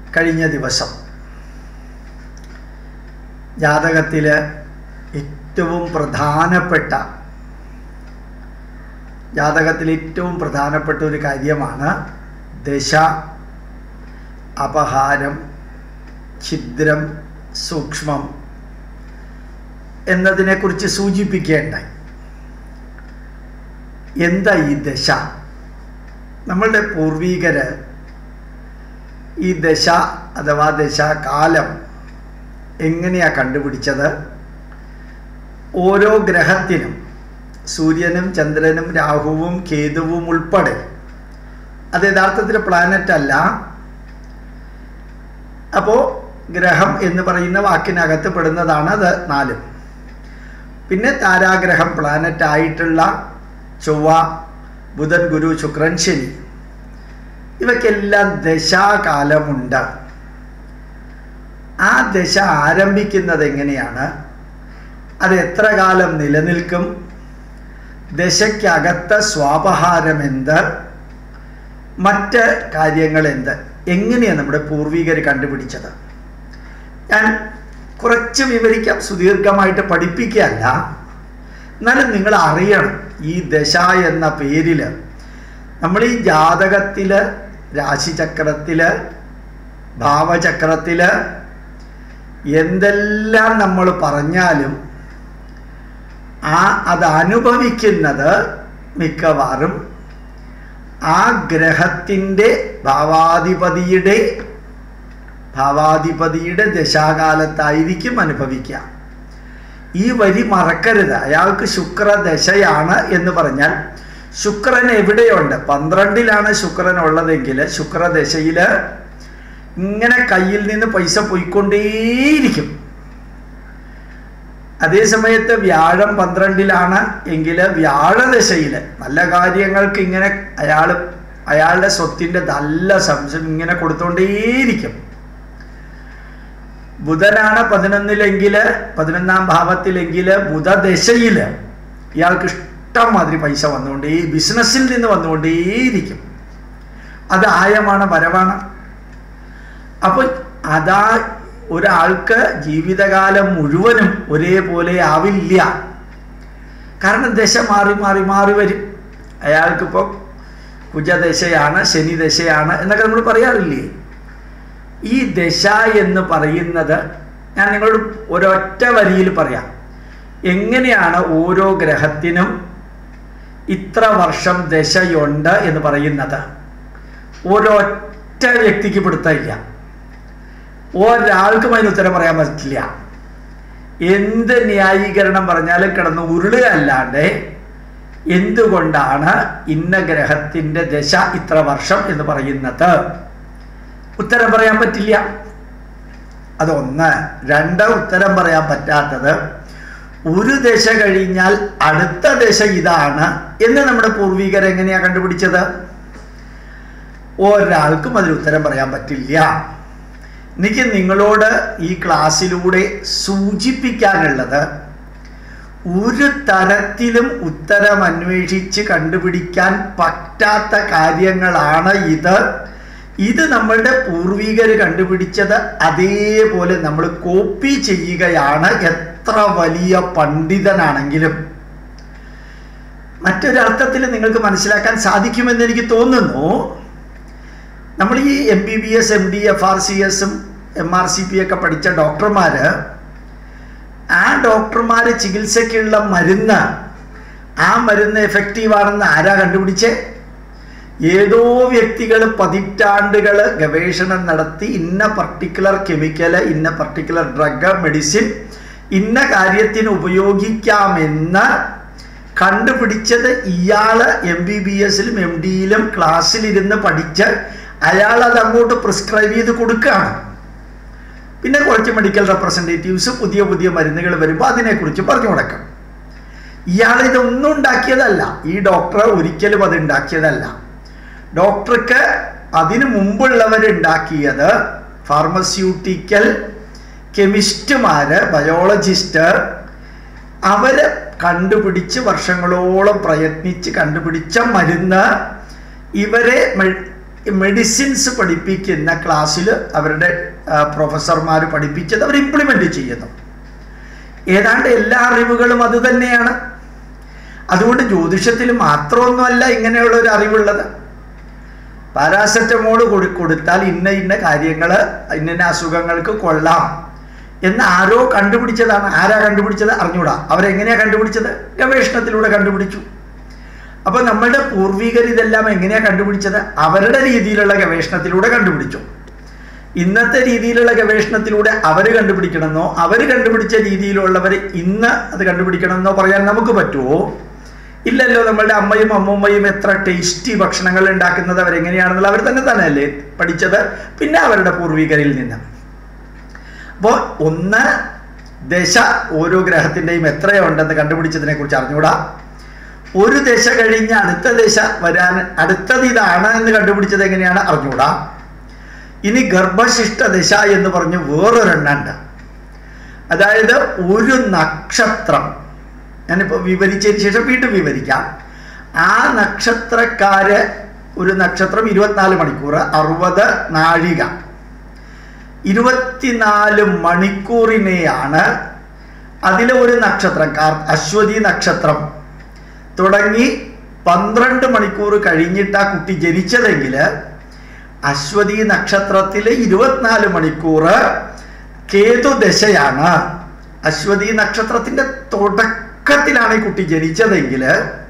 കഴിഞ്ഞ ദിവസം ജാതകത്തിൽ ഏറ്റവും പ്രധാനപ്പെട്ട ജാതകത്തിൽ ഏറ്റവും പ്രധാനപ്പെട്ട ഒരു കാര്യമാണ് ദശ അപഹാരം ഛിദ്രം സൂക്ഷ്മം എന്നതിനെക്കുറിച്ച് സൂചിപ്പിക്കേണ്ടായി എന്താ ഈ ദശ നമ്മളുടെ പൂർവീകര് ഈ ദശ അഥവാ ദശാകാലം എങ്ങനെയാണ് കണ്ടുപിടിച്ചത് ഓരോ ഗ്രഹത്തിനും സൂര്യനും ചന്ദ്രനും രാഹുവും കേതുവും ഉൾപ്പെടെ അത് യഥാർത്ഥത്തിൽ പ്ലാനറ്റ് അല്ല അപ്പോൾ ഗ്രഹം എന്ന് പറയുന്ന വാക്കിനകത്ത് പെടുന്നതാണ് അത് നാലും പിന്നെ താരാഗ്രഹം പ്ലാനറ്റ് ആയിട്ടുള്ള ചൊവ്വ ബുധൻ ഗുരു ശുക്രൻ ശനി ഇവയ്ക്കെല്ലാം ദശാകാലമുണ്ട് ആ ദശ ആരംഭിക്കുന്നത് എങ്ങനെയാണ് അത് എത്ര കാലം നിലനിൽക്കും ദശയ്ക്കകത്ത സ്വാപഹാരം എന്ത് മറ്റ് കാര്യങ്ങൾ എന്ത് എങ്ങനെയാണ് നമ്മുടെ പൂർവികർ കണ്ടുപിടിച്ചത് ഞാൻ കുറച്ച് വിവരിക്കാം സുദീർഘമായിട്ട് പഠിപ്പിക്കുകയല്ല എന്നാലും നിങ്ങൾ അറിയണം ഈ ദശ എന്ന പേരിൽ നമ്മൾ ഈ ജാതകത്തിൽ രാശിചക്രത്തിൽ ഭാവചക്രത്തിൽ എന്തെല്ലാം നമ്മൾ പറഞ്ഞാലും ആ അത് അനുഭവിക്കുന്നത് മിക്കവാറും ആ ഗ്രഹത്തിൻ്റെ ഭാവാധിപതിയുടെ ഭാവാധിപതിയുടെ ദശാകാലത്തായിരിക്കും അനുഭവിക്കുക ഈ വരി മറക്കരുത് അയാൾക്ക് ശുക്രദശയാണ് എന്ന് പറഞ്ഞാൽ ശുക്രൻ എവിടെയുണ്ട് പന്ത്രണ്ടിലാണ് ശുക്രൻ ഉള്ളതെങ്കിൽ ശുക്രദശയിൽ ഇങ്ങനെ കയ്യിൽ നിന്ന് പൈസ പോയിക്കൊണ്ടേയിരിക്കും അതേ സമയത്ത് വ്യാഴം പന്ത്രണ്ടിലാണ് എങ്കിൽ വ്യാഴദശയിൽ നല്ല കാര്യങ്ങൾക്ക് ഇങ്ങനെ അയാൾ അയാളുടെ സ്വത്തിൻ്റെ നല്ല സംശയം ഇങ്ങനെ കൊടുത്തോണ്ടേയിരിക്കും ബുധനാണ് പതിനൊന്നിലെങ്കിൽ പതിനൊന്നാം ഭാവത്തിലെങ്കിൽ ബുധദശയിൽ ഇയാൾക്ക് ഇഷ്ടം മാതിരി പൈസ വന്നുകൊണ്ടേ ബിസിനസ്സിൽ നിന്ന് വന്നുകൊണ്ടേയിരിക്കും അത് ആയമാണ് വരവാണ് അപ്പോൾ അതാ ഒരാൾക്ക് ജീവിതകാലം മുഴുവനും ഒരേപോലെ ആവില്ല കാരണം ദശ മാറി മാറി മാറി വരും അയാൾക്കിപ്പോൾ കുജദശയാണ് ശനി ദശയാണ് എന്നൊക്കെ നമ്മൾ പറയാറില്ലേ ഈ ദശ എന്ന് പറയുന്നത് ഞാൻ നിങ്ങളോട് ഒരൊറ്റ വരിയിൽ പറയാം എങ്ങനെയാണ് ഓരോ ഗ്രഹത്തിനും ഇത്ര വർഷം ദശയുണ്ട് എന്ന് പറയുന്നത് ഒരൊറ്റ വ്യക്തിക്ക് പിടുത്തമില്ല ഒരാൾക്കും അതിന് ഉത്തരം പറയാൻ പറ്റില്ല എന്ത് ന്യായീകരണം പറഞ്ഞാലും കിടന്ന് ഉരുളുകയല്ലാണ്ട് എന്തുകൊണ്ടാണ് ഇന്ന ഗ്രഹത്തിൻ്റെ ദശ ഇത്ര വർഷം എന്ന് പറയുന്നത് ഉത്തരം പറയാൻ പറ്റില്ല അതൊന്ന് രണ്ട് ഉത്തരം പറയാൻ പറ്റാത്തത് ഒരു ദശ കഴിഞ്ഞാൽ അടുത്ത ദശ ഇതാണ് എന്ന് നമ്മുടെ പൂർവികർ എങ്ങനെയാ കണ്ടുപിടിച്ചത് ഒരാൾക്കും അതിന് ഉത്തരം പറയാൻ പറ്റില്ല എനിക്ക് നിങ്ങളോട് ഈ ക്ലാസ്സിലൂടെ സൂചിപ്പിക്കാനുള്ളത് ഒരു തരത്തിലും ഉത്തരം അന്വേഷിച്ച് കണ്ടുപിടിക്കാൻ പറ്റാത്ത കാര്യങ്ങളാണ് ഇത് ഇത് നമ്മളുടെ പൂർവികർ കണ്ടുപിടിച്ചത് അതേപോലെ നമ്മൾ കോപ്പി ചെയ്യുകയാണ് എത്ര വലിയ പണ്ഡിതനാണെങ്കിലും മറ്റൊരർത്ഥത്തിൽ നിങ്ങൾക്ക് മനസ്സിലാക്കാൻ സാധിക്കുമെന്ന് എനിക്ക് തോന്നുന്നു നമ്മൾ ഈ M B B S M D F R C എസും എം ആർ സി പി ഒക്കെ പഠിച്ച ഡോക്ടർമാർ ആ ഡോക്ടർമാർ ചികിത്സയ്ക്കുള്ള മരുന്ന് ആ മരുന്ന് എഫക്റ്റീവാണെന്ന് ആരാ കണ്ടുപിടിച്ചേ ഏതോ വ്യക്തികൾ പതിറ്റാണ്ടുകൾ ഗവേഷണം നടത്തി ഇന്ന പർട്ടിക്കുലർ കെമിക്കൽ ഇന്ന പർട്ടിക്കുലർ ഡ്രഗ് മെഡിസിൻ ഇന്ന കാര്യത്തിന് ഉപയോഗിക്കാമെന്ന് കണ്ടുപിടിച്ചത് ഇയാൾ എം ബി ബി എസിലും എം ഡിയിലും ക്ലാസ്സിലിരുന്ന് പഠിച്ച് അയാൾ അത് അങ്ങോട്ട് പ്രിസ്ക്രൈബ് ചെയ്ത് കൊടുക്കുകയാണ് പിന്നെ കുറച്ച് മെഡിക്കൽ റെപ്രസെൻറ്റേറ്റീവ്സ് പുതിയ പുതിയ മരുന്നുകൾ വരുമ്പോൾ അതിനെക്കുറിച്ച് പറഞ്ഞു കൊടുക്കും ഇയാൾ ഇതൊന്നും ഉണ്ടാക്കിയതല്ല ഈ ഡോക്ടർ ഒരിക്കലും അത് ഉണ്ടാക്കിയതല്ല ഡോക്ടർക്ക് അതിനു മുമ്പുള്ളവരുണ്ടാക്കിയത് ഫാർമസ്യൂട്ടിക്കൽ കെമിസ്റ്റുമാർ ബയോളജിസ്റ്റ് അവർ കണ്ടുപിടിച്ച് വർഷങ്ങളോളം പ്രയത്നിച്ച് കണ്ടുപിടിച്ച മരുന്ന് ഇവരെ മെഡിസിൻസ് പഠിപ്പിക്കുന്ന ക്ലാസ്സിൽ അവരുടെ പ്രൊഫസർമാർ പഠിപ്പിച്ചത് അവർ ഇംപ്ലിമെൻ്റ് ചെയ്യുന്നു ഏതാണ്ട് എല്ലാ അറിവുകളും അത് തന്നെയാണ് അതുകൊണ്ട് ജ്യോതിഷത്തിൽ മാത്രമൊന്നുമല്ല ഇങ്ങനെയുള്ള ഒരു അറിവുള്ളത് പാരാസെറ്റമോൾ കൊടു കൊടുത്താൽ ഇന്ന ഇന്ന കാര്യങ്ങൾ ഇന്ന ഇന്ന അസുഖങ്ങൾക്ക് കൊള്ളാം എന്ന് ആരോ കണ്ടുപിടിച്ചതാണ് ആരാ കണ്ടുപിടിച്ചത് അറിഞ്ഞൂടാ അവരെങ്ങനെയാ കണ്ടുപിടിച്ചത് ഗവേഷണത്തിലൂടെ കണ്ടുപിടിച്ചു അപ്പോൾ നമ്മളുടെ പൂർവികർ ഇതെല്ലാം എങ്ങനെയാ കണ്ടുപിടിച്ചത് അവരുടെ രീതിയിലുള്ള ഗവേഷണത്തിലൂടെ കണ്ടുപിടിച്ചു ഇന്നത്തെ രീതിയിലുള്ള ഗവേഷണത്തിലൂടെ അവർ കണ്ടുപിടിക്കണമെന്നോ അവർ കണ്ടുപിടിച്ച രീതിയിലുള്ളവർ ഇന്ന് അത് കണ്ടുപിടിക്കണമെന്നോ പറയാൻ നമുക്ക് പറ്റുമോ ഇല്ലല്ലോ നമ്മളുടെ അമ്മയും അമ്മൂമ്മയും എത്ര ടേസ്റ്റി ഭക്ഷണങ്ങൾ ഉണ്ടാക്കുന്നത് അവരെങ്ങനെയാണെന്നുള്ള അവർ തന്നെ തന്നെയല്ലേ പഠിച്ചത് പിന്നെ അവരുടെ പൂർവികരിൽ നിന്ന് അപ്പോൾ ഒന്ന് ദശ ഓരോ ഗ്രഹത്തിൻ്റെയും എത്രയുണ്ടെന്ന് കണ്ടുപിടിച്ചതിനെ കുറിച്ച് അറിഞ്ഞുകൂടാ ഒരു ദശ കഴിഞ്ഞ് അടുത്ത ദശ വരാൻ അടുത്തത് ഇതാണ് എന്ന് കണ്ടുപിടിച്ചത് എങ്ങനെയാണ് അറിഞ്ഞുകൂടാ ഇനി ഗർഭശിഷ്ട ദശ എന്ന് പറഞ്ഞ് വേറൊരെണ്ണുണ്ട് അതായത് ഒരു നക്ഷത്രം ഞാനിപ്പോൾ വിവരിച്ചതിന് ശേഷം വീണ്ടും വിവരിക്കാം ആ നക്ഷത്രക്കാര് ഒരു നക്ഷത്രം ഇരുപത്തിനാല് മണിക്കൂർ അറുപത് നാഴിക ഇരുപത്തിനാല് മണിക്കൂറിനെയാണ് അതിലെ ഒരു നക്ഷത്രം കാർ അശ്വതി നക്ഷത്രം തുടങ്ങി പന്ത്രണ്ട് മണിക്കൂർ കഴിഞ്ഞിട്ട് ആ കുട്ടി ജനിച്ചതെങ്കിൽ അശ്വതി നക്ഷത്രത്തിൽ ഇരുപത്തിനാല് മണിക്കൂർ കേതു ദശയാണ് അശ്വതി നക്ഷത്രത്തിന്റെ തുടക്കത്തിലാണ് ഈ കുട്ടി ജനിച്ചതെങ്കിൽ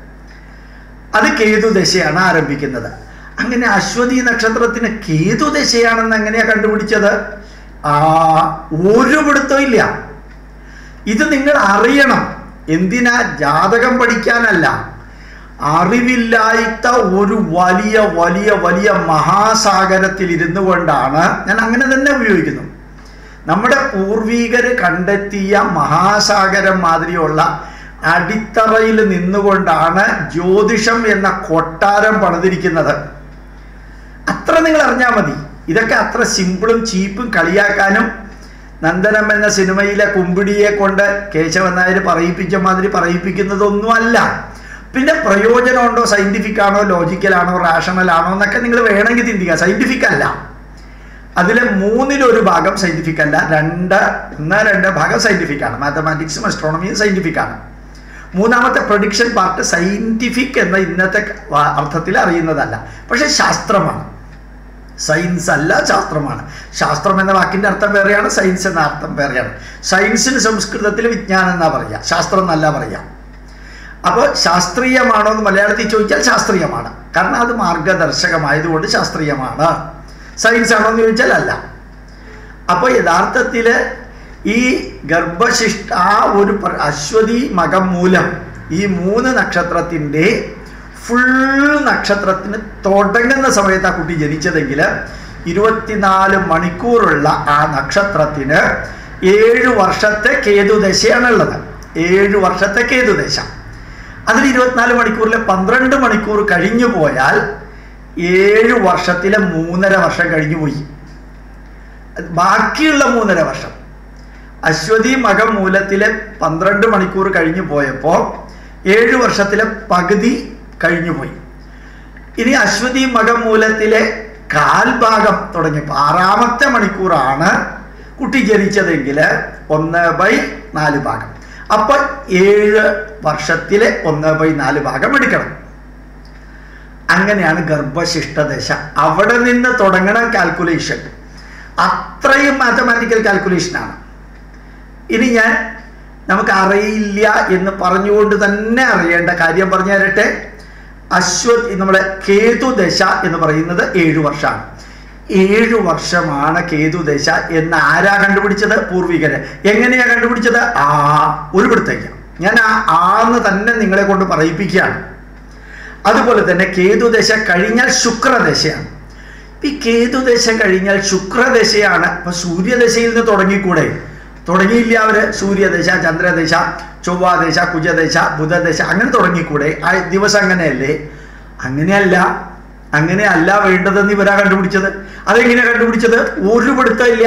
അത് കേതു ദശയാണ് ആരംഭിക്കുന്നത് അങ്ങനെ അശ്വതി നക്ഷത്രത്തിന് കേതു ദശയാണെന്ന് എങ്ങനെയാ കണ്ടുപിടിച്ചത് ആ ഒരു പിടുത്തവും ഇല്ല ഇത് നിങ്ങൾ അറിയണം എന്തിനാ ജാതകം പഠിക്കാനല്ല അറിവില്ലാത്ത ഒരു വലിയ വലിയ വലിയ മഹാസാഗരത്തിൽ ഇരുന്നു കൊണ്ടാണ് ഞാൻ അങ്ങനെ തന്നെ ഉപയോഗിക്കുന്നു നമ്മുടെ പൂർവീകര് കണ്ടെത്തിയ മഹാസാഗരം മാതിരിയുള്ള അടിത്തറയിൽ നിന്നുകൊണ്ടാണ് ജ്യോതിഷം എന്ന കൊട്ടാരം പണിതിരിക്കുന്നത് അത്ര നിങ്ങൾ അറിഞ്ഞാൽ മതി ഇതൊക്കെ അത്ര സിമ്പിളും ചീപ്പും കളിയാക്കാനും നന്ദനം എന്ന സിനിമയിലെ കുമ്പിടിയെ കൊണ്ട് കേശവൻ നായർ പറയിപ്പിച്ച മാതിരി പറയിപ്പിക്കുന്നതൊന്നുമല്ല പിന്നെ പ്രയോജനമുണ്ടോ സയന്റിഫിക് ആണോ ലോജിക്കലാണോ റാഷണൽ ആണോ എന്നൊക്കെ നിങ്ങൾ വേണമെങ്കിൽ ചിന്തിക്കുക സയന്റിഫിക് അല്ല അതിലെ മൂന്നിലൊരു ഭാഗം സയന്റിഫിക് അല്ല രണ്ട് ഒന്ന് രണ്ട് ഭാഗം സയന്റിഫിക് ആണ് മാത്തമാറ്റിക്സും അസ്ട്രോണമിയും സയന്റിഫിക് ആണ് മൂന്നാമത്തെ പ്രൊഡിക്ഷൻ പാർട്ട് സയന്റിഫിക് എന്ന ഇന്നത്തെ അർത്ഥത്തിൽ അറിയുന്നതല്ല പക്ഷെ ശാസ്ത്രമാണ് സയൻസ് അല്ല ശാസ്ത്രമാണ് ശാസ്ത്രം എന്ന വാക്കിന്റെ അർത്ഥം വേറെയാണ് സയൻസ് എന്ന അർത്ഥം വേറെയാണ് സയൻസിന് സംസ്കൃതത്തിൽ വിജ്ഞാനം എന്നാ പറയുക ശാസ്ത്രം എന്നല്ല പറയുക അപ്പോൾ ശാസ്ത്രീയമാണോ എന്ന് മലയാളത്തിൽ ചോദിച്ചാൽ ശാസ്ത്രീയമാണ് കാരണം അത് മാർഗദർശകമായതുകൊണ്ട് ശാസ്ത്രീയമാണ് സയൻസ് ആണോ എന്ന് ചോദിച്ചാൽ അല്ല അപ്പോൾ യഥാർത്ഥത്തിൽ ഈ ഗർഭശിഷ്ട ആ ഒരു അശ്വതി മകം മൂലം ഈ മൂന്ന് നക്ഷത്രത്തിൻ്റെ ഫുൾ നക്ഷത്രത്തിന് തുടങ്ങുന്ന സമയത്ത് ആ കുട്ടി ജനിച്ചതെങ്കിൽ ഇരുപത്തിനാല് മണിക്കൂറുള്ള ആ നക്ഷത്രത്തിന് ഏഴ് വർഷത്തെ കേതുദശയാണുള്ളത് ഏഴ് വർഷത്തെ കേതുദശ അതിൽ ഇരുപത്തിനാല് മണിക്കൂറിലെ പന്ത്രണ്ട് മണിക്കൂർ കഴിഞ്ഞു പോയാൽ ഏഴ് വർഷത്തിലെ മൂന്നര വർഷം കഴിഞ്ഞു പോയി ബാക്കിയുള്ള മൂന്നര വർഷം അശ്വതി മകം മൂലത്തിലെ പന്ത്രണ്ട് മണിക്കൂർ കഴിഞ്ഞു പോയപ്പോൾ ഏഴ് വർഷത്തിലെ പകുതി കഴിഞ്ഞു പോയി ഇനി അശ്വതി മകം മൂലത്തിലെ കാൽഭാഗം തുടങ്ങിയപ്പോൾ ആറാമത്തെ മണിക്കൂറാണ് കുട്ടി ജനിച്ചതെങ്കിൽ ഒന്ന് ബൈ നാല് ഭാഗം അപ്പൊ ഏഴ് വർഷത്തിലെ ഒന്ന് ബൈ നാല് ഭാഗം എടുക്കണം അങ്ങനെയാണ് ഗർഭശിഷ്ടദശ അവിടെ നിന്ന് തുടങ്ങണ കാൽക്കുലേഷൻ അത്രയും മാത്തമാറ്റിക്കൽ കാൽക്കുലേഷനാണ് ഇനി ഞാൻ നമുക്ക് അറിയില്ല എന്ന് പറഞ്ഞുകൊണ്ട് തന്നെ അറിയേണ്ട കാര്യം പറഞ്ഞു തരട്ടെ അശ്വത് നമ്മുടെ കേതുദശ എന്ന് പറയുന്നത് ഏഴു വർഷമാണ് ഏഴു വർഷമാണ് കേതുദശ എന്ന് ആരാ കണ്ടുപിടിച്ചത് പൂർവികര് എങ്ങനെയാ കണ്ടുപിടിച്ചത് ആ ഒരു പിടുത്തേക്കാം ഞാൻ ആ ആന്ന് തന്നെ നിങ്ങളെ കൊണ്ട് പറയിപ്പിക്കുകയാണ് അതുപോലെ തന്നെ കേതുദശ കഴിഞ്ഞാൽ ശുക്രദശയാണ് ഈ കേതുദശ കഴിഞ്ഞാൽ ശുക്രദശയാണ് അപ്പൊ സൂര്യദശയിൽ നിന്ന് തുടങ്ങിക്കൂടെ തുടങ്ങിയില്ല അവര് സൂര്യദശ ചന്ദ്രദശ ചൊവ്വാദശ കുജദശ ബുധദശ അങ്ങനെ തുടങ്ങിക്കൂടെ ആ ദിവസം അങ്ങനെയല്ലേ അങ്ങനെയല്ല അങ്ങനെ അല്ല വേണ്ടതെന്ന് ഇവരാ കണ്ടുപിടിച്ചത് അതെങ്ങനെയാ കണ്ടുപിടിച്ചത് ഒരു പിടുത്തമില്ല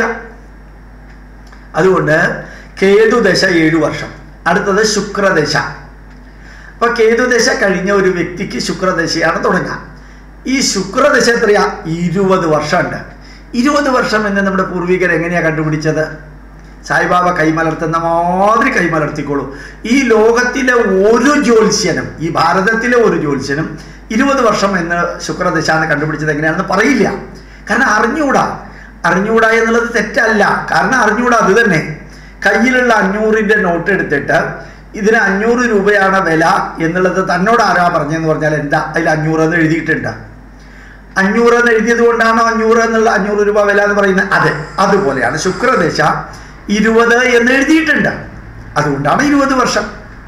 അതുകൊണ്ട് കേതുദശ ഏഴു വർഷം അടുത്തത് ശുക്രദശ അപ്പൊ കേതുദശ കഴിഞ്ഞ ഒരു വ്യക്തിക്ക് ശുക്രദശയാണ് തുടങ്ങുക ഈ ശുക്രദശ എത്രയാ ഇരുപത് വർഷമുണ്ട് ഇരുപത് വർഷം എന്ന് നമ്മുടെ പൂർവികർ എങ്ങനെയാ കണ്ടുപിടിച്ചത് സായിബാബ കൈമലർത്തുന്ന മാതിരി കൈമലർത്തിക്കോളൂ ഈ ലോകത്തിലെ ഒരു ജ്യോത്സ്യനും ഈ ഭാരതത്തിലെ ഒരു ജ്യോത്സ്യനും ഇരുപത് വർഷം എന്ന് ശുക്രദശ എന്ന് കണ്ടുപിടിച്ചത് എങ്ങനെയാണെന്ന് പറയില്ല കാരണം അറിഞ്ഞൂടാ അറിഞ്ഞൂടാ എന്നുള്ളത് തെറ്റല്ല കാരണം അറിഞ്ഞൂടാ അത് തന്നെ കയ്യിലുള്ള അഞ്ഞൂറിൻ്റെ നോട്ട് എടുത്തിട്ട് ഇതിന് അഞ്ഞൂറ് രൂപയാണ് വില എന്നുള്ളത് തന്നോട് ആരാ പറഞ്ഞതെന്ന് പറഞ്ഞാൽ എന്താ അതിൽ അഞ്ഞൂറ് എന്ന് എഴുതിയിട്ടുണ്ട് അഞ്ഞൂറ് എന്ന് എഴുതിയത് കൊണ്ടാണോ അഞ്ഞൂറ് എന്നുള്ള അഞ്ഞൂറ് രൂപ വില എന്ന് പറയുന്നത് അതെ അതുപോലെയാണ് ശുക്രദശ ഇരുപത് എന്ന് എഴുതിയിട്ടുണ്ട് അതുകൊണ്ടാണ് ഇരുപത് വർഷം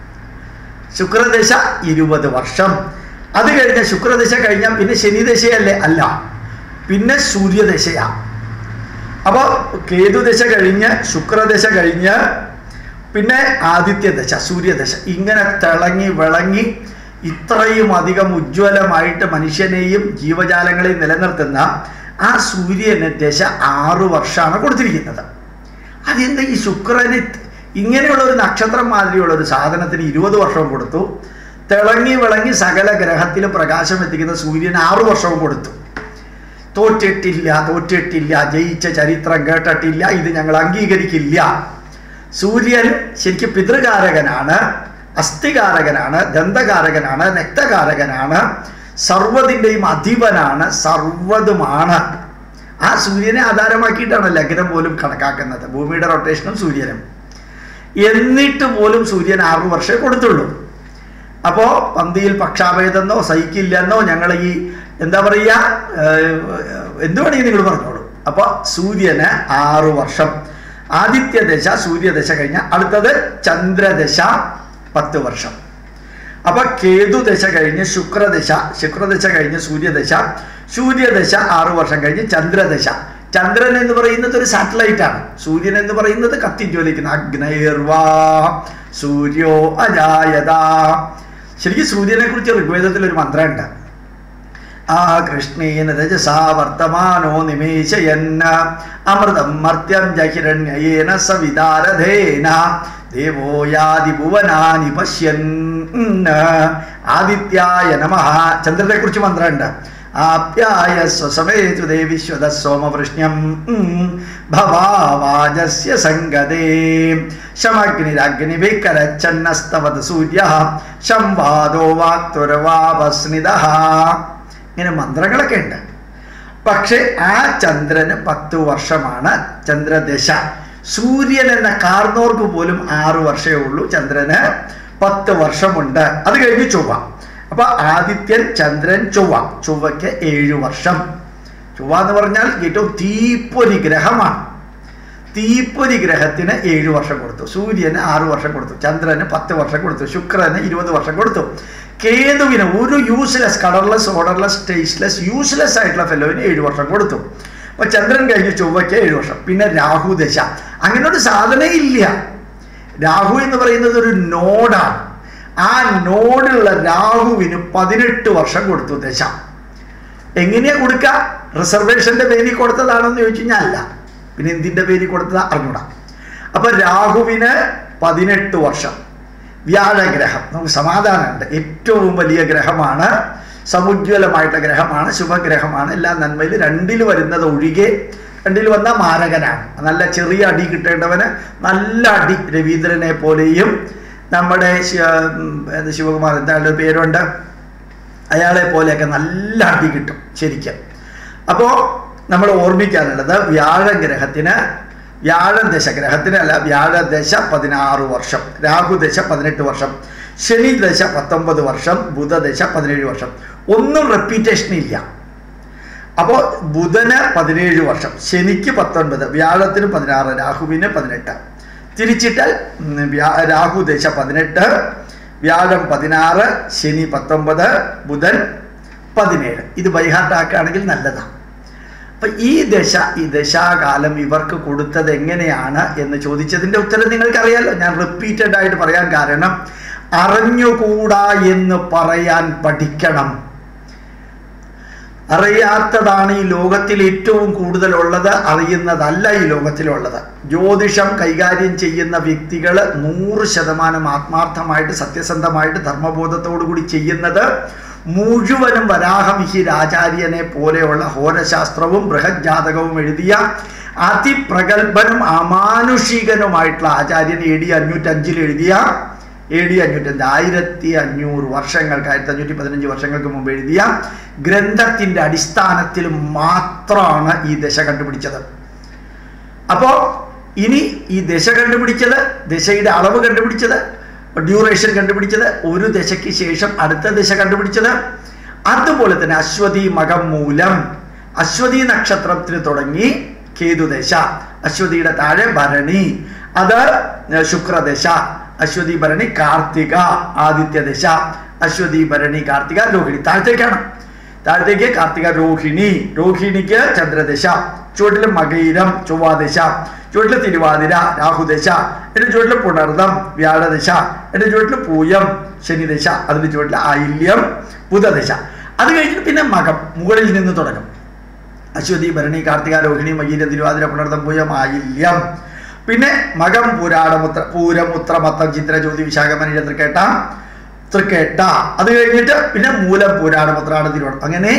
ശുക്രദശ ഇരുപത് വർഷം അത് കഴിഞ്ഞ ശുക്രദശ കഴിഞ്ഞാൽ പിന്നെ ശനിദശയല്ലേ അല്ല പിന്നെ സൂര്യദശയാ അപ്പോൾ കേതുദശ കഴിഞ്ഞ് ശുക്രദശ കഴിഞ്ഞ് പിന്നെ ആദിത്യദശ സൂര്യദശ ഇങ്ങനെ തിളങ്ങി വിളങ്ങി ഇത്രയും അധികം ഉജ്ജ്വലമായിട്ട് മനുഷ്യനെയും ജീവജാലങ്ങളെയും നിലനിർത്തുന്ന ആ സൂര്യന് ദശ ആറു വർഷമാണ് കൊടുത്തിരിക്കുന്നത് അതെന്താ ഈ ശുക്രന് ഇങ്ങനെയുള്ള ഒരു നക്ഷത്രം മാതിരിയുള്ള ഒരു സാധനത്തിന് ഇരുപത് വർഷവും കൊടുത്തു തിളങ്ങി വിളങ്ങി സകല ഗ്രഹത്തിലും പ്രകാശം എത്തിക്കുന്ന സൂര്യന് ആറു വർഷവും കൊടുത്തു തോറ്റിട്ടില്ല തോറ്റിട്ടില്ല ജയിച്ച ചരിത്രം കേട്ടിട്ടില്ല ഇത് ഞങ്ങൾ അംഗീകരിക്കില്ല സൂര്യൻ ശരിക്കും പിതൃകാരകനാണ് അസ്ഥികാരകനാണ് ദന്തകാരകനാണ് രക്തകാരകനാണ് സർവ്വതിൻ്റെയും അധിപനാണ് സർവ്വതുമാണ് ആ സൂര്യനെ ആധാരമാക്കിയിട്ടാണ് ലഗ്നം പോലും കണക്കാക്കുന്നത് ഭൂമിയുടെ റൊട്ടേഷനും സൂര്യനും എന്നിട്ട് പോലും സൂര്യൻ ആറു വർഷമേ കൊടുത്തുള്ളൂ അപ്പോൾ പന്തിയിൽ പക്ഷാഭേദമെന്നോ സഹിക്കില്ലെന്നോ ഞങ്ങൾ ഈ എന്താ പറയുക എന്ത് വേണമെങ്കിൽ നിങ്ങൾ പറഞ്ഞോളൂ അപ്പോൾ സൂര്യന് ആറു വർഷം ആദിത്യദശ സൂര്യദശ കഴിഞ്ഞ അടുത്തത് ചന്ദ്രദശ പത്ത് വർഷം അപ്പൊ കേതുദശ കഴിഞ്ഞ് ശുക്രദശ ശുക്രദശ കഴിഞ്ഞ് സൂര്യദശ സൂര്യദശ ആറു വർഷം കഴിഞ്ഞ് ചന്ദ്രദശ ചന്ദ്രൻ എന്ന് പറയുന്നത് ഒരു സാറ്റലൈറ്റ് ആണ് സൂര്യൻ എന്ന് പറയുന്നത് കത്തിജ്വലിക്കുന്ന അഗ്നൈർവാ സൂര്യോ അജായത ശരിക്കും സൂര്യനെ കുറിച്ച് ഋഗ്വേദത്തിൽ ഒരു മന്ത്രമുണ്ട് ആ കൃഷ്ണേന രജസാ വർത്തമാനോ നിമേശയന്ന അമൃതം മർത്യം ജഹിരണ്യേന സവിതാരഥേന ദേവോ യാതി ഭുവനാനി പശ്യൻ ആദിത്യായ നമ ചന്ദ്രനെ കുറിച്ച് മന്ത്രമുണ്ട് ആപ്യായ സ്വസമേതു ദേവിശ്വത സോമവൃഷ്ണ്യം ഭവാവാജസ്യ സംഗതേ ശമഗ്നിരഗ്നിഭിക്കരച്ചന്നസ്തവത് സൂര്യ ശംവാദോ വാക്തുരവാപസ്നിത ഇങ്ങനെ മന്ത്രങ്ങളൊക്കെ ഉണ്ട് പക്ഷെ ആ ചന്ദ്രന് പത്തു വർഷമാണ് ചന്ദ്രദശ സൂര്യൻ എന്ന കാർന്നോർക്ക് പോലും ആറു വർഷമേ ഉള്ളൂ ചന്ദ്രന് പത്ത് വർഷമുണ്ട് അത് കഴിഞ്ഞ് ചൊവ്വ അപ്പൊ ആദിത്യൻ ചന്ദ്രൻ ചൊവ്വ ചൊവ്വയ്ക്ക് ഏഴു വർഷം ചൊവ്വ എന്ന് പറഞ്ഞാൽ ഏറ്റവും തീപ്പൊരി ഗ്രഹമാണ് തീപ്പൊരി ഗ്രഹത്തിന് ഏഴു വർഷം കൊടുത്തു സൂര്യന് ആറു വർഷം കൊടുത്തു ചന്ദ്രന് പത്ത് വർഷം കൊടുത്തു ശുക്രന് ഇരുപത് വർഷം കൊടുത്തു കേതുവിന് ഒരു useless colourless orderless tasteless useless ആയിട്ടുള്ള ഫെലോവിന് ഏഴു വർഷം കൊടുത്തു അപ്പൊ ചന്ദ്രൻ കഴിഞ്ഞ് ചൊവ്വയ്ക്ക് ഏഴു വർഷം പിന്നെ രാഹു ദശ അങ്ങനെ ഒരു സാധനം ഇല്ല രാഹു എന്ന് പറയുന്നത് ഒരു നോഡാണ് ആ നോഡുള്ള രാഹുവിന് പതിനെട്ട് വർഷം കൊടുത്തു ദശ എങ്ങനെയാ കൊടുക്കുക റിസർവേഷന്റെ പേരിൽ കൊടുത്തതാണെന്ന് ചോദിച്ചു കഴിഞ്ഞാൽ അല്ല പിന്നെ എന്തിന്റെ പേരിൽ കൊടുത്തതാ അറിഞ്ഞൂടാ അപ്പൊ രാഹുവിന് പതിനെട്ട് വർഷം വ്യാഴഗ്രഹം നമുക്ക് സമാധാനമുണ്ട് ഏറ്റവും വലിയ ഗ്രഹമാണ് സമുജ്വലമായിട്ടുള്ള ഗ്രഹമാണ് ശുഭഗ്രഹമാണ് എല്ലാ നന്മയിൽ രണ്ടിൽ വരുന്നത് ഒഴികെ രണ്ടിൽ വന്ന മാരകനാണ് നല്ല ചെറിയ അടി കിട്ടേണ്ടവന് നല്ല അടി രവീന്ദ്രനെ പോലെയും നമ്മുടെ ശിവകുമാർ എന്താ പേരുണ്ട് അയാളെ പോലെയൊക്കെ നല്ല അടി കിട്ടും ശരിക്കും അപ്പോൾ നമ്മൾ ഓർമ്മിക്കാനുള്ളത് വ്യാഴഗ്രഹത്തിന് വ്യാഴദശ ഗ്രഹത്തിന് അല്ല വ്യാഴദശ പതിനാറ് വർഷം രാഹുദശ പതിനെട്ട് വർഷം ശനി ദശ പത്തൊമ്പത് വർഷം ബുധദശ പതിനേഴ് വർഷം ഒന്നും റെപ്പീറ്റേഷൻ ഇല്ല അപ്പോൾ ബുധന് പതിനേഴ് വർഷം ശനിക്ക് പത്തൊൻപത് വ്യാഴത്തിന് പതിനാറ് രാഹുവിന് പതിനെട്ട് തിരിച്ചിട്ടാൽ രാഹുദശ പതിനെട്ട് വ്യാഴം പതിനാറ് ശനി പത്തൊമ്പത് ബുധൻ പതിനേഴ് ഇത് ബൈഹാർട്ടാക്കുകയാണെങ്കിൽ നല്ലതാണ് അപ്പം ഈ ദശ ഈ ദശാകാലം ഇവർക്ക് കൊടുത്തത് എങ്ങനെയാണ് എന്ന് ചോദിച്ചതിൻ്റെ ഉത്തരം നിങ്ങൾക്കറിയാലോ ഞാൻ റിപ്പീറ്റഡ് ആയിട്ട് പറയാൻ കാരണം അറിഞ്ഞുകൂടാ എന്ന് പറയാൻ പഠിക്കണം അറിയാത്തതാണ് ഈ ലോകത്തിൽ ഏറ്റവും കൂടുതലുള്ളത് അറിയുന്നതല്ല ഈ ലോകത്തിലുള്ളത് ജ്യോതിഷം കൈകാര്യം ചെയ്യുന്ന വ്യക്തികൾ നൂറ് ശതമാനം ആത്മാർത്ഥമായിട്ട് സത്യസന്ധമായിട്ട് ധർമ്മബോധത്തോടു കൂടി ചെയ്യുന്നത് മുഴുവനും വരാഹമിഹിർ ആചാര്യനെ പോലെയുള്ള ഹോരശാസ്ത്രവും ബൃഹജാതകവും എഴുതിയ അതിപ്രഗത്ഭനും അമാനുഷികനുമായിട്ടുള്ള ആചാര്യൻ എ ഡി അഞ്ഞൂറ്റഞ്ചിൽ എഴുതിയ എ ഡി അഞ്ഞൂറ്റഞ്ച് ആയിരത്തി അഞ്ഞൂറ് വർഷങ്ങൾക്ക് ആയിരത്തി അഞ്ഞൂറ്റി പതിനഞ്ച് വർഷങ്ങൾക്ക് മുമ്പ് എഴുതിയ ഗ്രന്ഥത്തിന്റെ അടിസ്ഥാനത്തിൽ മാത്രമാണ് ഈ ദശ കണ്ടുപിടിച്ചത് അപ്പോ ഇനി ഈ ദശ കണ്ടുപിടിച്ചത് ദശയുടെ അളവ് കണ്ടുപിടിച്ചത് ഡ്യൂറേഷൻ കണ്ടുപിടിച്ചത് ഒരു ദശയ്ക്ക് ശേഷം അടുത്ത ദശ കണ്ടുപിടിച്ചത് അതുപോലെ തന്നെ അശ്വതി മകം മൂലം അശ്വതി നക്ഷത്രത്തിന് തുടങ്ങി കേതുദശ അശ്വതിയുടെ താഴെ ഭരണി അത് ശുക്രദശ അശ്വതി ഭരണി കാർത്തിക ആദിത്യദശ അശ്വതി ഭരണി കാർത്തിക രോഹിണി താഴത്തേക്കാണ് താഴത്തേക്ക് കാർത്തിക രോഹിണി രോഹിണിക്ക് ചന്ദ്രദശ ചുവട്ടില് മകയിരം ചൊവ്വാദശ ചുവട്ടില് തിരുവാതിര രാഹുദശ എന്റെ ചുവട്ടില് പുണർദം വ്യാഴദശ എന്റെ ചുവട്ടില് പൂയം ശനിദശ അതിന്റെ ചുവട്ടില് ആയില്യം ബുധദശ അത് കഴിഞ്ഞിട്ട് പിന്നെ മകം മുകളിൽ നിന്ന് തുടങ്ങും അശ്വതി ഭരണി കാർത്തിക രോഹിണി മകീരം തിരുവാതിര പുണർദം പൂയം ആയില്യം പിന്നെ മകം പുരാടമുത്ര പൂരം ഉത്രമത്തം ചിത്ര ജ്യോതി വിശാഖമനി തൃക്കേട്ട തൃക്കേട്ട അത് കഴിഞ്ഞിട്ട് പിന്നെ മൂലം പുരാടമുത്രാണ് തിരുവോണം അങ്ങനെ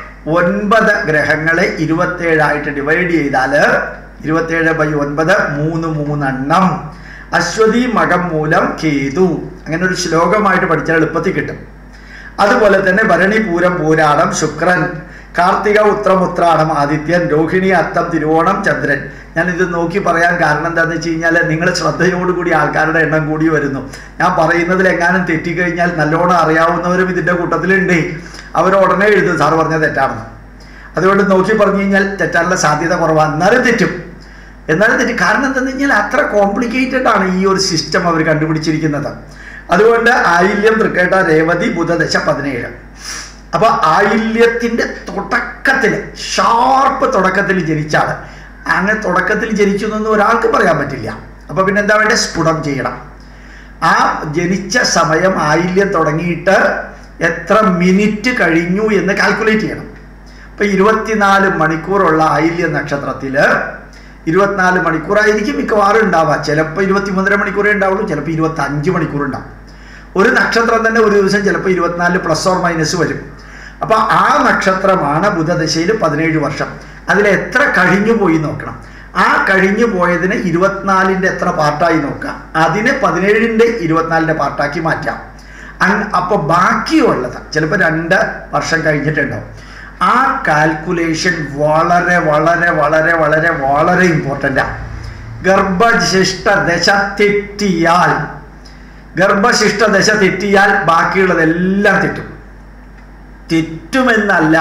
ഒൻപത് ഗ്രഹങ്ങളെ ഇരുപത്തേഴായിട്ട് ഡിവൈഡ് ചെയ്താൽ ഇരുപത്തേഴ് ബൈ ഒൻപത് മൂന്ന് മൂന്നെണ്ണം അശ്വതി മകം മൂലം കേതു അങ്ങനെ ഒരു ശ്ലോകമായിട്ട് പഠിച്ചാൽ എളുപ്പത്തിൽ കിട്ടും അതുപോലെ തന്നെ ഭരണി പൂരം പൂരാടം ശുക്രൻ കാർത്തിക ഉത്രമുത്രാടം ആദിത്യൻ രോഹിണി അത്തം തിരുവോണം ചന്ദ്രൻ ഞാൻ ഇത് നോക്കി പറയാൻ കാരണം എന്താണെന്ന് വെച്ച് കഴിഞ്ഞാൽ നിങ്ങൾ ശ്രദ്ധയോടുകൂടി ആൾക്കാരുടെ എണ്ണം കൂടി വരുന്നു ഞാൻ പറയുന്നതിൽ എങ്ങാനും തെറ്റിക്കഴിഞ്ഞാൽ നല്ലോണം അറിയാവുന്നവരും ഇതിൻ്റെ കൂട്ടത്തിലുണ്ട് അവർ ഉടനെ എഴുതും സാറ് പറഞ്ഞത് തെറ്റാണെന്ന് അതുകൊണ്ട് നോക്കി പറഞ്ഞു കഴിഞ്ഞാൽ തെറ്റാനുള്ള സാധ്യത കുറവാണ് എന്നാലും തെറ്റും എന്നാലും തെറ്റും കാരണം എന്താണെന്ന് കഴിഞ്ഞാൽ അത്ര കോംപ്ലിക്കേറ്റഡ് ആണ് ഈ ഒരു സിസ്റ്റം അവർ കണ്ടുപിടിച്ചിരിക്കുന്നത് അതുകൊണ്ട് ആയില്യം തൃക്കേട്ട രേവതി ബുധദശ പതിനേഴ് അപ്പൊ ആയില്യത്തിന്റെ തുടക്കത്തിൽ ഷാർപ്പ് തുടക്കത്തിൽ ജനിച്ചാണ് അങ്ങനെ തുടക്കത്തിൽ ജനിച്ചു എന്നൊന്നും ഒരാൾക്ക് പറയാൻ പറ്റില്ല അപ്പൊ പിന്നെ എന്താ വേണ്ടത് സ്ഫുടം ചെയ്യണം ആ ജനിച്ച സമയം ആയില്യം തുടങ്ങിയിട്ട് എത്ര മിനിറ്റ് കഴിഞ്ഞു എന്ന് കാൽക്കുലേറ്റ് ചെയ്യണം ഇപ്പൊ ഇരുപത്തിനാല് മണിക്കൂറുള്ള ആയില്യ നക്ഷത്രത്തില് ഇരുപത്തിനാല് മണിക്കൂറായിരിക്കും മിക്കവാറും ഉണ്ടാവുക ചിലപ്പോൾ ഇരുപത്തിമൂന്നര മണിക്കൂറേ ഉണ്ടാവുള്ളൂ ചിലപ്പോൾ ഇരുപത്തി അഞ്ച് മണിക്കൂർ ഉണ്ടാവും ഒരു നക്ഷത്രം തന്നെ ഒരു ദിവസം ചിലപ്പോൾ ഇരുപത്തിനാല് പ്ലസ് ഓർ മൈനസ് വരും അപ്പൊ ആ നക്ഷത്രമാണ് ബുധദശയിൽ പതിനേഴ് വർഷം അതിൽ എത്ര കഴിഞ്ഞു പോയി നോക്കണം ആ കഴിഞ്ഞു പോയതിന് ഇരുപത്തിനാലിൻ്റെ എത്ര പാർട്ടായി നോക്കാം അതിനെ പതിനേഴിൻ്റെ ഇരുപത്തിനാലിൻ്റെ പാർട്ടാക്കി മാറ്റാം അങ് അപ്പോൾ ബാക്കിയുള്ളത് ചിലപ്പോൾ രണ്ട് വർഷം കഴിഞ്ഞിട്ടുണ്ടാവും ആ കാൽക്കുലേഷൻ വളരെ വളരെ വളരെ വളരെ വളരെ ഇമ്പോർട്ടൻ്റാണ് ഗർഭശിഷ്ട ദശ തെറ്റിയാൽ ഗർഭശിഷ്ട ദശ തെറ്റിയാൽ ബാക്കിയുള്ളതെല്ലാം തെറ്റും തെറ്റുമെന്നല്ല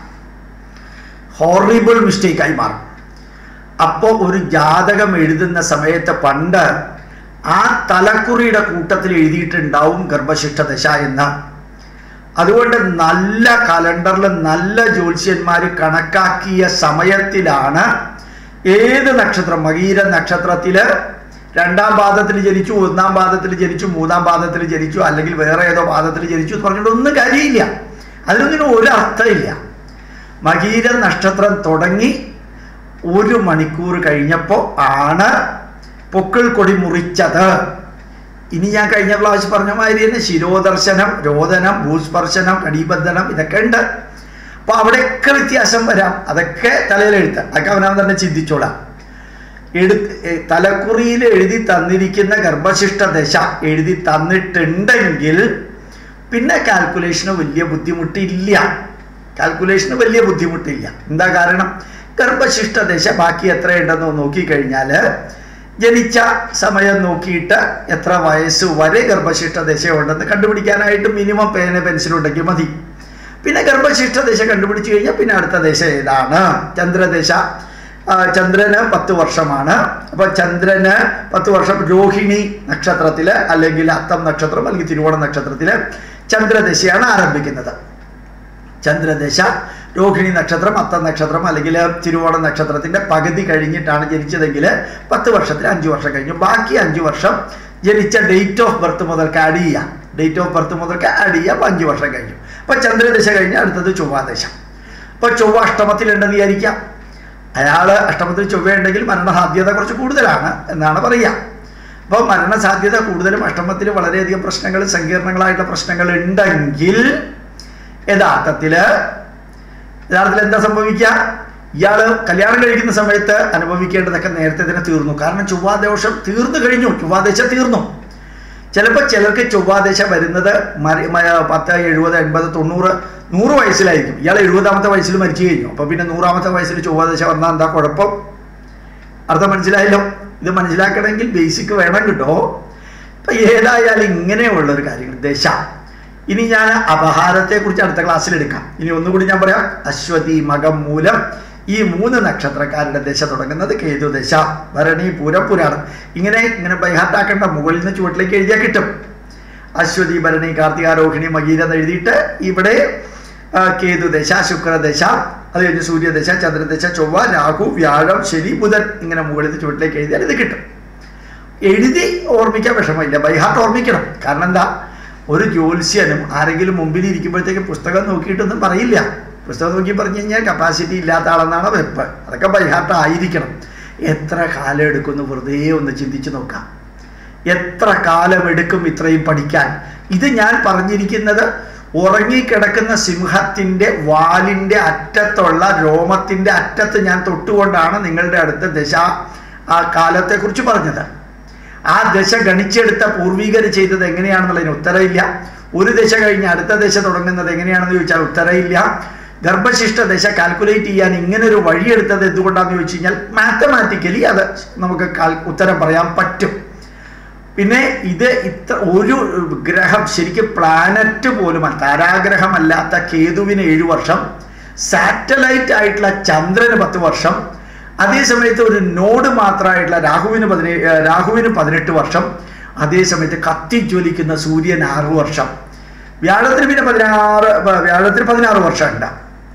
ഹോറിബിൾ മിസ്റ്റേക്കായി മാറും അപ്പോൾ ഒരു ജാതകം എഴുതുന്ന സമയത്ത് പണ്ട് ആ തലക്കുറിയുടെ കൂട്ടത്തിൽ എഴുതിയിട്ടുണ്ടാവും ഗർഭശിഷ്ട ദശ എന്ന് അതുകൊണ്ട് നല്ല കലണ്ടറിൽ നല്ല ജ്യോത്സ്യന്മാർ കണക്കാക്കിയ സമയത്തിലാണ് ഏത് നക്ഷത്രം മകീര നക്ഷത്രത്തില് രണ്ടാം പാദത്തിൽ ജനിച്ചു ഒന്നാം പാദത്തിൽ ജനിച്ചു മൂന്നാം പാദത്തിൽ ജനിച്ചു അല്ലെങ്കിൽ വേറെ ഏതോ പാദത്തിൽ ജനിച്ചു എന്ന് പറഞ്ഞിട്ട് ഒന്നും കാര്യമില്ല അതിനൊന്നിനും ഒരു അർത്ഥമില്ല മകീര നക്ഷത്രം തുടങ്ങി ഒരു മണിക്കൂർ കഴിഞ്ഞപ്പോൾ ആണ് പൊക്കിൾ കൊടി മുറിച്ചത് ഇനി ഞാൻ കഴിഞ്ഞ പ്രാവശ്യം പറഞ്ഞ മാതിരി തന്നെ ശിരോദർശനം രോദനം ഭൂസ്പർശനം കടീബന്ധനം ഇതൊക്കെ ഉണ്ട് അപ്പൊ അവിടെയൊക്കെ വ്യത്യാസം വരാം അതൊക്കെ തലയിലെഴുത്ത് അതൊക്കെ അവനവൻ തന്നെ ചിന്തിച്ചോളാം എടുത്ത് തലക്കുറിയിൽ എഴുതി തന്നിരിക്കുന്ന ഗർഭശിഷ്ട ദശ എഴുതി തന്നിട്ടുണ്ടെങ്കിൽ പിന്നെ കാൽക്കുലേഷന് വലിയ ബുദ്ധിമുട്ടില്ല കാൽക്കുലേഷന് വലിയ ബുദ്ധിമുട്ടില്ല എന്താ കാരണം ഗർഭശിഷ്ട ദശ ബാക്കി എത്രയുണ്ടെന്ന് നോക്കിക്കഴിഞ്ഞാൽ ജനിച്ച സമയം നോക്കിയിട്ട് എത്ര വയസ്സ് വരെ ഗർഭശിഷ്ട ദശയുണ്ടെന്ന് കണ്ടുപിടിക്കാനായിട്ട് മിനിമം പേന പെൻസിലുണ്ടെങ്കിൽ മതി പിന്നെ ഗർഭശിഷ്ട ദശ കണ്ടുപിടിച്ചു കഴിഞ്ഞാൽ പിന്നെ അടുത്ത ദശ ഏതാണ് ചന്ദ്രദശ ചന്ദ്രന് പത്ത് വർഷമാണ് അപ്പോൾ ചന്ദ്രന് പത്ത് വർഷം രോഹിണി നക്ഷത്രത്തിൽ അല്ലെങ്കിൽ അത്തം നക്ഷത്രം അല്ലെങ്കിൽ തിരുവോണ നക്ഷത്രത്തിൽ ചന്ദ്രദശയാണ് ആരംഭിക്കുന്നത് ചന്ദ്രദശ രോഹിണി നക്ഷത്രം അത്തം നക്ഷത്രം അല്ലെങ്കിൽ തിരുവോണ നക്ഷത്രത്തിന്റെ പകുതി കഴിഞ്ഞിട്ടാണ് ജനിച്ചതെങ്കിൽ പത്ത് വർഷത്തിൽ അഞ്ച് വർഷം കഴിഞ്ഞു ബാക്കി അഞ്ച് വർഷം ജനിച്ച ഡേറ്റ് ഓഫ് ബർത്ത് മുതൽക്ക് ആഡ് ചെയ്യാം ഡേറ്റ് ഓഫ് ബർത്ത് മുതൽക്ക് ആഡ് ചെയ്യാം അപ്പോൾ അഞ്ച് വർഷം കഴിഞ്ഞു അപ്പോൾ ചന്ദ്രദശ കഴിഞ്ഞ് അടുത്തത് ചൊവ്വാദശ അപ്പോൾ ചൊവ്വ അഷ്ടമത്തിലുണ്ടെന്ന് വിചാരിക്കാം അയാൾ അഷ്ടമത്തിൽ ചൊവ്വയുണ്ടെങ്കിൽ മരണസാധ്യത കുറച്ച് കൂടുതലാണ് എന്നാണ് പറയുക അപ്പോൾ മരണസാധ്യത കൂടുതലും അഷ്ടമത്തിൽ വളരെയധികം പ്രശ്നങ്ങൾ സങ്കീർണങ്ങളായിട്ടുള്ള പ്രശ്നങ്ങൾ ഉണ്ടെങ്കിൽ യഥാർത്ഥത്തിൽ യഥാർത്ഥത്തിൽ എന്താ സംഭവിക്കുക ഇയാള് കല്യാണം കഴിക്കുന്ന സമയത്ത് അനുഭവിക്കേണ്ടതൊക്കെ നേരത്തെ തന്നെ തീർന്നു കാരണം ചൊവ്വാദോഷം തീർന്നു കഴിഞ്ഞു ചൊവ്വാദശ തീർന്നു ചിലപ്പോൾ ചിലർക്ക് ചൊവ്വാദശ വരുന്നത് മരി മ- പത്ത് എഴുപത് എൺപത് തൊണ്ണൂറ് നൂറ് വയസ്സിലായിരിക്കും ഇയാൾ എഴുപതാമത്തെ വയസ്സിൽ മരിച്ചു കഴിഞ്ഞു അപ്പോൾ പിന്നെ നൂറാമത്തെ വയസ്സിൽ ചൊവ്വാദശ വന്നാൽ എന്താ കുഴപ്പം അർത്ഥം മനസ്സിലായല്ലോ ഇത് മനസ്സിലാക്കണമെങ്കിൽ ബേസിക് വേണം കിട്ടോ ഇപ്പം ഏതായാലും ഇങ്ങനെയുള്ള ഒരു കാര്യങ്ങൾ ദശ ഇനി ഞാൻ അപഹാരത്തെക്കുറിച്ച് അടുത്ത ക്ലാസ്സിൽ എടുക്കാം ഇനി ഒന്നുകൂടി ഞാൻ പറയാം അശ്വതി മകം മൂലം ഈ മൂന്ന് നക്ഷത്രക്കാരുടെ ദശ തുടങ്ങുന്നത് കേതു ദശ ഭരണി പൂരം പുരാണം ഇങ്ങനെ ഇങ്ങനെ ബൈഹാർട്ടാക്കേണ്ട മുകളിൽ നിന്ന് ചുവട്ടിലേക്ക് എഴുതിയാൽ കിട്ടും അശ്വതി ഭരണി കാർത്തികാരോഹിണി മകീര എന്ന് എഴുതിയിട്ട് ഇവിടെ ആ, കേതു ദശ ശുക്രദശ അത് കഴിഞ്ഞ് സൂര്യദശ ചന്ദ്രദശ ചൊവ്വ രാഹു വ്യാഴം ശനി ബുധൻ ഇങ്ങനെ മുകളിൽ നിന്ന് ചുവട്ടിലേക്ക് എഴുതിയാൽ ഇത് കിട്ടും എഴുതി ഓർമ്മിക്കാൻ വിഷമമില്ല ബൈഹാർട്ട് ഓർമ്മിക്കണം കാരണം എന്താ ഒരു ജ്യോത്സ്യനും ആരെങ്കിലും മുമ്പിൽ ഇരിക്കുമ്പോഴത്തേക്ക് പുസ്തകം നോക്കിയിട്ടൊന്നും പറയില്ല പുസ്തകം നോക്കി പറഞ്ഞു കഴിഞ്ഞാൽ കപ്പാസിറ്റി ഇല്ലാത്ത ആളെന്നാണ് വെപ്പ് അതൊക്കെ ബൈഹാർട്ട് ആയിരിക്കണം എത്ര കാലം എടുക്കുന്നു വെറുതെ ഒന്ന് ചിന്തിച്ചു നോക്കാം എത്ര കാലമെടുക്കും ഇത്രയും പഠിക്കാൻ ഇത് ഞാൻ പറഞ്ഞിരിക്കുന്നത് ഉറങ്ങിക്കിടക്കുന്ന സിംഹത്തിൻ്റെ വാലിൻ്റെ അറ്റത്തുള്ള രോമത്തിൻ്റെ അറ്റത്ത് ഞാൻ തൊട്ടുകൊണ്ടാണ് നിങ്ങളുടെ അടുത്ത ദശ ആ കാലത്തെക്കുറിച്ച് പറഞ്ഞത് ആ ദശ ഗണിച്ചെടുത്ത പൂർവീകർ ചെയ്തത് എങ്ങനെയാണെന്നുള്ളതിന് ഉത്തരമില്ല ഒരു ദശ കഴിഞ്ഞ് അടുത്ത ദശ തുടങ്ങുന്നത് എങ്ങനെയാണെന്ന് ചോദിച്ചാൽ ഉത്തരമില്ല ഗർഭശിഷ്ട ദശ കാൽക്കുലേറ്റ് ചെയ്യാൻ ഇങ്ങനെ ഒരു വഴിയെടുത്തത് എന്തുകൊണ്ടാണെന്ന് ചോദിച്ചു കഴിഞ്ഞാൽ മാത്തമാറ്റിക്കലി അത് നമുക്ക് കാൽ- ഉത്തരം പറയാൻ പറ്റും പിന്നെ ഇത് ഇത്ര ഒരു ഗ്രഹം ശരിക്കും പ്ലാനറ്റ് പോലും താരാഗ്രഹമല്ലാത്ത കേതുവിന് ഏഴു വർഷം സാറ്റലൈറ്റ് ആയിട്ടുള്ള ചന്ദ്രന് പത്ത് വർഷം അതേ സമയത്ത് ഒരു നോഡ് മാത്രമായിട്ടുള്ള രാഹുവിന് പതിനേഴ് രാഹുവിന് പതിനെട്ട് വർഷം അതേ സമയത്ത് കത്തിജ്വലിക്കുന്ന സൂര്യൻ ആറ് വർഷം വ്യാഴത്തിന് പിന്നെ പതിനാറ് വ്യാഴത്തിന് പതിനാറ് വർഷം ഉണ്ട്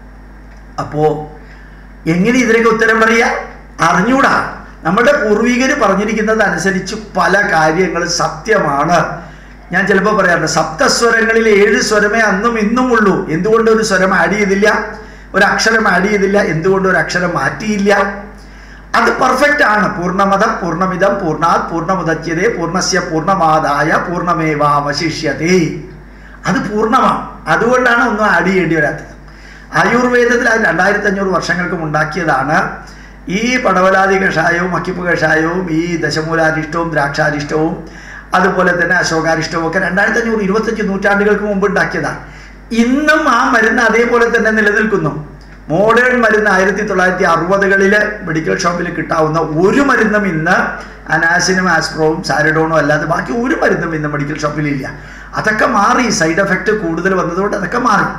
അപ്പോ എങ്ങനെ ഇതിനൊക്കെ ഉത്തരം പറയാ അറിഞ്ഞൂടാ നമ്മുടെ പൂർവികർ പറഞ്ഞിരിക്കുന്നത് അനുസരിച്ച് പല കാര്യങ്ങളും സത്യമാണ് ഞാൻ ചിലപ്പോൾ പറയാറുണ്ട് സപ്തസ്വരങ്ങളിൽ ഏഴ് സ്വരമേ അന്നും ഇന്നും ഉള്ളൂ എന്തുകൊണ്ട് ഒരു സ്വരം ആഡ് ചെയ്തില്ല ഒരു അക്ഷരം ആഡ് ചെയ്തില്ല എന്തുകൊണ്ട് ഒരു അക്ഷരം മാറ്റിയില്ല അത് പെർഫെക്റ്റ് ആണ് പൂർണ്ണമതം പൂർണ്ണമിതം പൂർണ്ണാത് പൂർണ്ണമുദച്യതേ പൂർണ്ണസ്യ പൂർണ്ണമാതായ പൂർണ്ണമേവാവശിഷ്യതേ അത് പൂർണ്ണമാണ് അതുകൊണ്ടാണ് ഒന്നും ആഡ് ചെയ്യേണ്ടി വരാത്തത് ആയുർവേദത്തിൽ അത് രണ്ടായിരത്തി അഞ്ഞൂറ് വർഷങ്ങൾക്കും ഉണ്ടാക്കിയതാണ് ഈ പടവലാതി കഷായവും അക്കിപ്പ് കഷായവും ഈ ദശമൂലാരിഷ്ടവും ദ്രാക്ഷാരിഷ്ടവും അതുപോലെ തന്നെ അശോകാരിഷ്ടവും ഒക്കെ രണ്ടായിരത്തി അഞ്ഞൂറ് ഇരുപത്തഞ്ച് നൂറ്റാണ്ടുകൾക്ക് മുമ്പ് ഉണ്ടാക്കിയതാണ് ഇന്നും ആ മരുന്ന് അതേപോലെ തന്നെ നിലനിൽക്കുന്നു മോഡേൺ മരുന്ന് ആയിരത്തി തൊള്ളായിരത്തി അറുപതുകളില് മെഡിക്കൽ ഷോപ്പിൽ കിട്ടാവുന്ന ഒരു മരുന്നും ഇന്ന് അനാസിനും ആസ്പ്രോവും സാരഡോണും അല്ലാതെ ബാക്കി ഒരു മരുന്നും ഇന്ന് മെഡിക്കൽ ഷോപ്പിലില്ല അതൊക്കെ മാറി സൈഡ് എഫക്റ്റ് കൂടുതൽ വന്നതുകൊണ്ട് അതൊക്കെ മാറി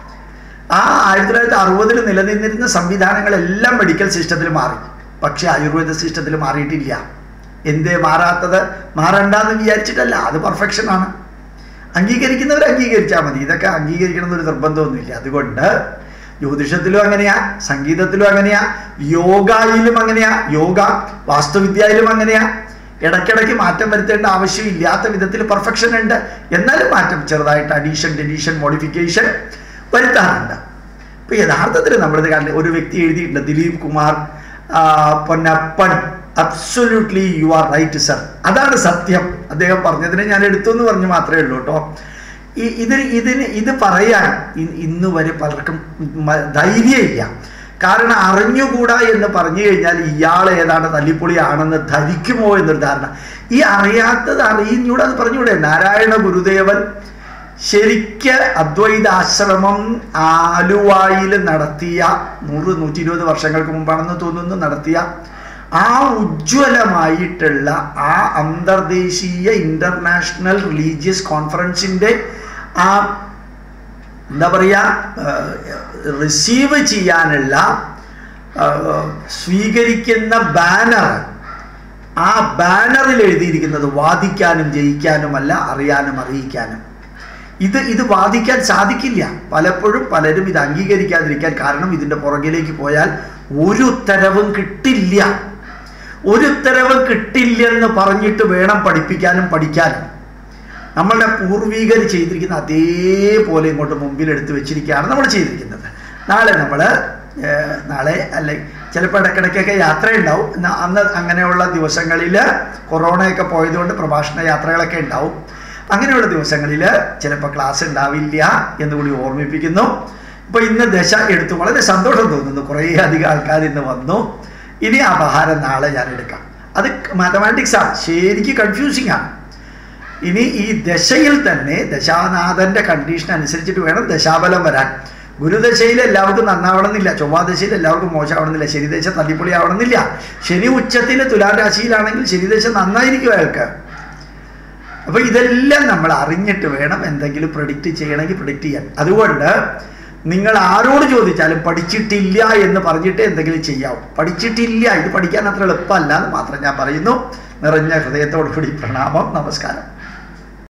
ആ ആയിരത്തി തൊള്ളായിരത്തി അറുപതിൽ നിലനിന്നിരുന്ന സംവിധാനങ്ങളെല്ലാം മെഡിക്കൽ സിസ്റ്റത്തിൽ മാറി പക്ഷെ ആയുർവേദ സിസ്റ്റത്തിൽ മാറിയിട്ടില്ല എന്തേ മാറാത്തത് മാറണ്ടെന്ന് വിചാരിച്ചിട്ടല്ല അത് പെർഫെക്ഷൻ ആണ് അംഗീകരിക്കുന്നവർ അംഗീകരിച്ചാൽ മതി ഇതൊക്കെ അംഗീകരിക്കണം എന്നൊരു നിർബന്ധമൊന്നുമില്ല അതുകൊണ്ട് ജ്യോതിഷത്തിലും അങ്ങനെയാ സംഗീതത്തിലും അങ്ങനെയാ യോഗയിലും അങ്ങനെയാ യോഗ വാസ്തുവിദ്യയിലും അങ്ങനെയാ ഇടയ്ക്കിടയ്ക്ക് മാറ്റം വരുത്തേണ്ട ആവശ്യമില്ലാത്ത വിധത്തിൽ പെർഫെക്ഷൻ ഉണ്ട് എന്നാലും മാറ്റം ചെറുതായിട്ട് അഡീഷൻ ഡെലീഷൻ മോഡിഫിക്കേഷൻ വരുത്താറുണ്ട് ഇപ്പൊ യഥാർത്ഥത്തിൽ നമ്മളിത് കണ്ട ഒരു വ്യക്തി എഴുതിയിട്ടുണ്ട് ദിലീപ് കുമാർ ആ, Ponnappan absolutely you are right sir അതാണ് സത്യം അദ്ദേഹം പറഞ്ഞതിനെ ഞാൻ എടുത്തു എന്ന് പറഞ്ഞു മാത്രമേ ഉള്ളൂ കേട്ടോ ഈ ഇതിന് ഇതിന് ഇത് പറയാൻ ഇ- ഇന്ന് വരെ പലർക്കും മ- ധൈര്യമില്ല കാരണം അറിഞ്ഞുകൂടാ എന്ന് പറഞ്ഞു കഴിഞ്ഞാൽ ഇയാൾ ഏതാണ് തല്ലിപ്പൊളിയാണെന്ന് ധരിക്കുമോ എന്നൊരു ധാരണ ഈ അറിയാത്തത് അറിയുന്നൂടെ അത് പറഞ്ഞൂടെ നാരായണ ഗുരുദേവൻ ശരിക്ക് അദ്വൈതാശ്രമം ആലുവായിൽ നടത്തിയ നൂറ് നൂറ്റി ഇരുപത് വർഷങ്ങൾക്ക് മുമ്പാണെന്ന് തോന്നുന്നു നടത്തിയ ആ ഉജ്ജ്വലമായിട്ടുള്ള ആ അന്തർദേശീയ ഇന്റർനാഷണൽ റിലീജിയസ് കോൺഫറൻസിൻ്റെ ആ എന്താ പറയുക റിസീവ് ചെയ്യാനുള്ള ആ, സ്വീകരിക്കുന്ന ബാനർ ആ ബാനറിൽ എഴുതിയിരിക്കുന്നത് വാദിക്കാനും ജയിക്കാനുമല്ല അറിയാനും അറിയിക്കാനും ഇത് ഇത് വാദിക്കാൻ സാധിക്കില്ല പലപ്പോഴും പലരും ഇത് അംഗീകരിക്കാതിരിക്കാൻ കാരണം ഇതിൻ്റെ പുറകിലേക്ക് പോയാൽ ഒരു ഉത്തരവും കിട്ടില്ല ഒരു ഉത്തരവും കിട്ടില്ലെന്ന് പറഞ്ഞിട്ട് വേണം പഠിപ്പിക്കാനും പഠിക്കാനും നമ്മളുടെ പൂർവീകർ ചെയ്തിരിക്കുന്ന അതേപോലെ ഇങ്ങോട്ട് മുമ്പിൽ എടുത്ത് വെച്ചിരിക്കുകയാണ് നമ്മൾ ചെയ്തിരിക്കുന്നത് നാളെ നമ്മൾ നാളെ അല്ലെ ചിലപ്പോൾ ഇടയ്ക്കിടയ്ക്കൊക്കെ യാത്രയുണ്ടാവും എന്നാ അന്ന് അങ്ങനെയുള്ള ദിവസങ്ങളിൽ കൊറോണയൊക്കെ പോയതുകൊണ്ട് പ്രഭാഷണ യാത്രകളൊക്കെ ഉണ്ടാവും അങ്ങനെയുള്ള ദിവസങ്ങളിൽ ചിലപ്പോൾ ക്ലാസ് ഉണ്ടാവില്ല എന്നുകൂടി ഓർമ്മിപ്പിക്കുന്നു ഇപ്പോൾ ഇന്ന് ദശ എടുത്തു വളരെ സന്തോഷം തോന്നുന്നു കുറേ അധികം ആൾക്കാർ ഇന്ന് വന്നു ഇനി അപഹാരം നാളെ ഞാൻ എടുക്കാം അത് മാത്തമാറ്റിക്സ് ആണ് ശരിക്കും കൺഫ്യൂസിങ് ആണ് ഇനി ഈ ദശയിൽ തന്നെ ദശാനാഥന്റെ കണ്ടീഷൻ അനുസരിച്ചിട്ട് വേണം ദശാബലം വരാൻ ഗുരുദശയിൽ എല്ലാവർക്കും നന്നാവണമെന്നില്ല ചൊവ്വാദശയിൽ എല്ലാവർക്കും മോശമാവണമെന്നില്ല ശനിദശ തല്ലിപ്പൊളി ആവണമെന്നില്ല ശനി ഉച്ചത്തിൽ തുലാം രാശിയിലാണെങ്കിൽ ശനിദശ നന്നായിരിക്കും അയാൾക്ക് അപ്പൊ ഇതെല്ലാം നമ്മൾ അറിഞ്ഞിട്ട് വേണം എന്തെങ്കിലും പ്രഡിക്റ്റ് ചെയ്യണമെങ്കിൽ പ്രഡിക്റ്റ് ചെയ്യാൻ അതുകൊണ്ട് നിങ്ങൾ ആരോട് ചോദിച്ചാലും പഠിച്ചിട്ടില്ല എന്ന് പറഞ്ഞിട്ട് എന്തെങ്കിലും ചെയ്യാവും പഠിച്ചിട്ടില്ല ഇത് പഠിക്കാൻ അത്ര എളുപ്പമല്ല എന്ന് മാത്രം ഞാൻ പറയുന്നു നിറഞ്ഞ ഹൃദയത്തോടു കൂടി പ്രണാമം നമസ്കാരം